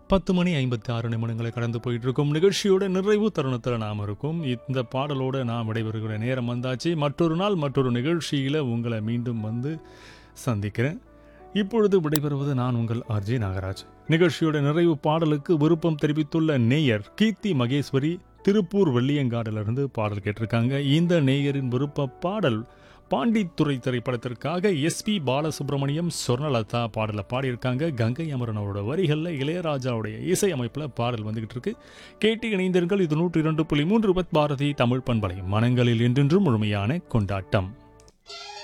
பத்து மணி ஐம்பத்தி ஆறு நிமிடங்களை கடந்து போயிட்டு இருக்கும் நிகழ்ச்சியோட நிறைவு தருணத்தில் நாம் இருக்கும் இந்த பாடலோட நாம் விடைபெறுகிற நேரம் வந்தாச்சு மற்றொரு நாள் மற்றொரு நிகழ்ச்சியில் உங்களை மீண்டும் வந்து சந்திக்கிறேன் இப்பொழுது விடைபெறுவது நான் உங்கள் ஆர்ஜே நாகராஜ் நிகழ்ச்சியோட நிறைவு பாடலுக்கு விருப்பம் தெரிவித்துள்ள நேயர் கீர்த்தி மகேஸ்வரி திருப்பூர் வெள்ளியங்காடிலிருந்து பாடல் கேட்டிருக்காங்க இந்த நேயரின் விருப்ப பாடல் பாண்டித்துறை திரைப்படத்திற்காக எஸ்பி பாலசுப்ரமணியம் சொர்ணலதா பாடலை பாடியிருக்காங்க கங்கை அமரன் அவரோட வரிகளில் இளையராஜாவுடைய இசை அமைப்பில் பாடல் வந்துகிட்டு இருக்கு கேட்டு இணைந்தீர்கள் இது நூற்றி இரண்டு புள்ளி மூன்று பாரதி தமிழ் பண்பலை மனங்களில் என்றென்றும் முழுமையான கொண்டாட்டம்